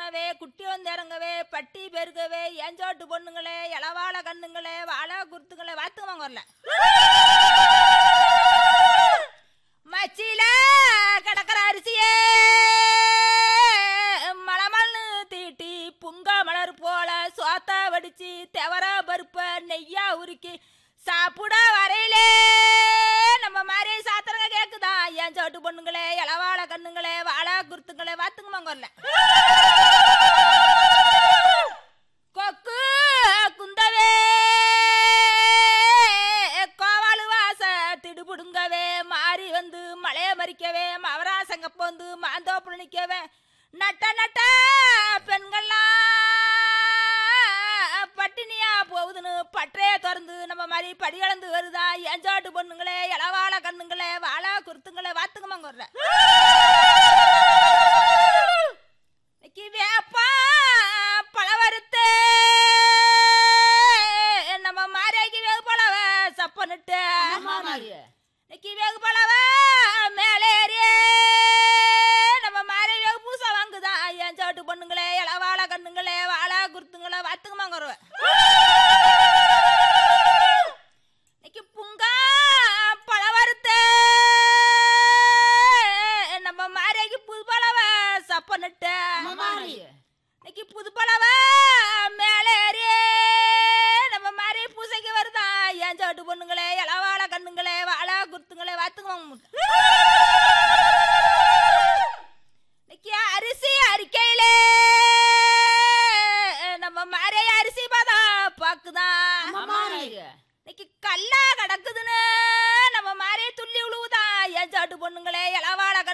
ஏறுனவே குட்டி வந்து இறங்கவே பட்டி பெருகவே ஏஞ்சோட்டு பொண்ணுங்களே இளவாழ கண்ணுங்களே வாழை குருத்துங்களே வாத்துக்குவாங்க வரல மச்சில கிடக்கிற அரிசியே மலமல்னு தீட்டி புங்க மலர் போல சோத்த வடிச்சு தெவர பருப்ப நெய்யா உருக்கி சாப்பிட வரையிலே நம்ம மாதிரி சாத்திரங்க கேக்குதா ஏன் சோட்டு பொண்ணுங்களே இளவாழ கண்ணுங்களே வாழா குருத்துங்களே வாத்துக்குமாங்க வரல கொக்கு குந்தவே கோவாலு வாச திடுபுடுங்கவே மாறி வந்து மலைய மறிக்கவே மவராசங்க போந்து மாந்தோப்புல நிக்கவே நட்ட நட்ட பெண்கள்லாம் பட்டினியா போகுதுன்னு பற்றைய திறந்து நம்ம மாதிரி படி இழந்து வருதா எஞ்சாட்டு பொண்ணுங்களே இளவாழ கண்ணுங்களே வாழா குருத்துங்களே வாத்துக்குமாங்க வரல இன்னைக்கு வேப்பா பழவருத்து நம்ம மாரியாக்கி வேகு பழவ சப்பனிட்டு இன்னைக்கு வேகு பழவ மேலேறி நம்ம மாரி வேகு பூசை வாங்குதா என் சாட்டு பொண்ணுங்களே இளவாழ கண்ணுங்களே வாழா குருத்துங்களே வாத்துக்குமாங்க வருவேன்